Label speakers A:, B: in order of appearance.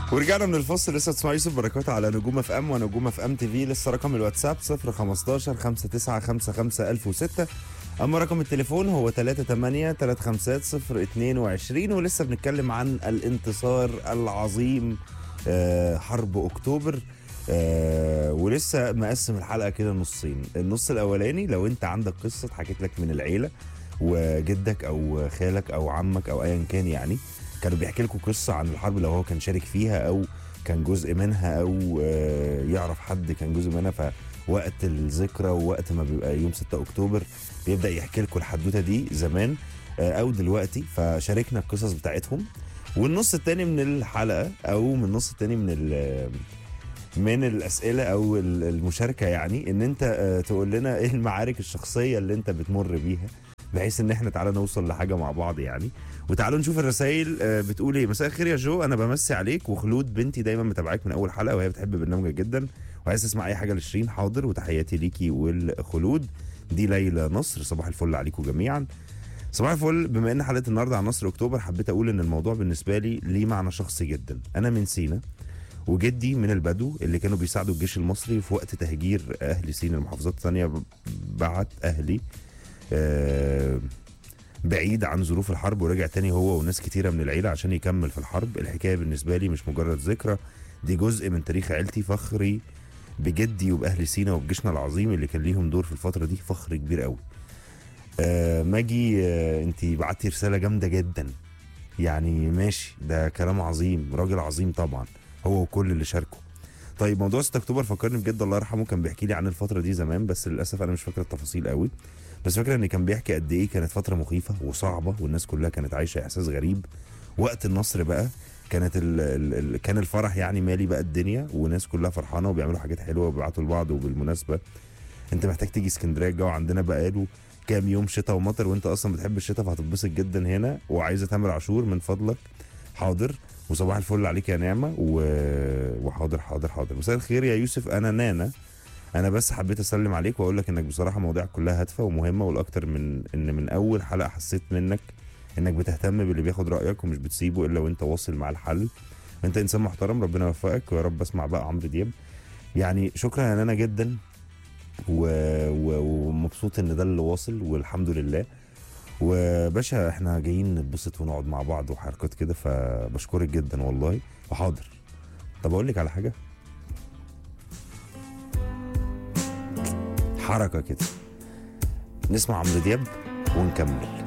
A: ورجعنا من الفصل لسه تسمع يوسف بركات على نجوم اف ام ونجوم اف ام تي في لسه رقم الواتساب 015 5955 1006 اما رقم التليفون هو 38 350 022 ولسه بنتكلم عن الانتصار العظيم آه، حرب اكتوبر آه ولسه مقسم الحلقه كده نصين النص الاولاني لو انت عندك قصه اتحكت لك من العيله وجدك او خالك او عمك او ايا كان يعني كانوا بيحكي لكم قصه عن الحرب لو هو كان شارك فيها او كان جزء منها او آه، يعرف حد كان جزء منها فوقت الذكرى ووقت ما بيبقى يوم 6 اكتوبر بيبدا يحكي لكم الحدوته دي زمان آه، او دلوقتي فشاركنا القصص بتاعتهم والنص التاني من الحلقه او من النص التاني من ال- من الاسئله او ال- المشاركه يعني ان انت آه، تقول لنا ايه المعارك الشخصيه اللي انت بتمر بيها بحيث ان احنا تعالى نوصل لحاجه مع بعض يعني وتعالوا نشوف الرسائل آه، بتقول ايه مساء الخير يا جو انا بمسي عليك وخلود بنتي دايما متابعاك من اول حلقه وهي بتحب برنامجك جدا وعايز تسمع اي حاجه لشيرين حاضر وتحياتي ليكي والخلود دي ليلى نصر صباح الفل عليكم جميعا صباح الفل بما ان حلقه النهارده عن نصر اكتوبر حبيت اقول ان الموضوع بالنسبه لي ليه معنى شخصي جدا انا من سينا وجدي من البدو اللي كانوا بيساعدوا الجيش المصري في وقت تهجير اهل سينا المحافظات الثانيه بعت اهلي آه، بعيد عن ظروف الحرب ورجع تاني هو وناس كتيرة من العيلة عشان يكمل في الحرب الحكاية بالنسبة لي مش مجرد ذكرى دي جزء من تاريخ عيلتي فخري بجدي وبأهل سينا وبجيشنا العظيم اللي كان ليهم دور في الفترة دي فخر كبير قوي آه ماجي آه انت بعتي رسالة جامدة جدا يعني ماشي ده كلام عظيم راجل عظيم طبعا هو وكل اللي شاركه طيب موضوع 6 اكتوبر فكرني بجد الله يرحمه كان بيحكي لي عن الفتره دي زمان بس للاسف انا مش فاكر التفاصيل قوي بس فاكر ان كان بيحكي قد ايه كانت فتره مخيفه وصعبه والناس كلها كانت عايشه احساس غريب وقت النصر بقى كانت ال ال ال كان الفرح يعني مالي بقى الدنيا والناس كلها فرحانه وبيعملوا حاجات حلوه وبيبعتوا لبعض وبالمناسبه انت محتاج تيجي اسكندريه الجو عندنا بقاله كام يوم شتاء ومطر وانت اصلا بتحب الشتاء فهتتبسط جدا هنا وعايزه تامر عاشور من فضلك حاضر وصباح الفل عليك يا نعمه و... وحاضر حاضر حاضر مساء الخير يا يوسف انا نانا انا بس حبيت اسلم عليك واقول لك انك بصراحه مواضيعك كلها هادفه ومهمه والاكتر من ان من اول حلقه حسيت منك انك بتهتم باللي بياخد رايك ومش بتسيبه الا وانت واصل مع الحل انت انسان محترم ربنا يوفقك ويا رب اسمع بقى عمرو دياب يعني شكرا يا نانا جدا و... و... ومبسوط ان ده اللي واصل والحمد لله وباشا احنا جايين نتبسط ونقعد مع بعض وحركات كده فبشكرك جدا والله وحاضر طب اقول لك على حاجه حركه كده نسمع عمرو دياب ونكمل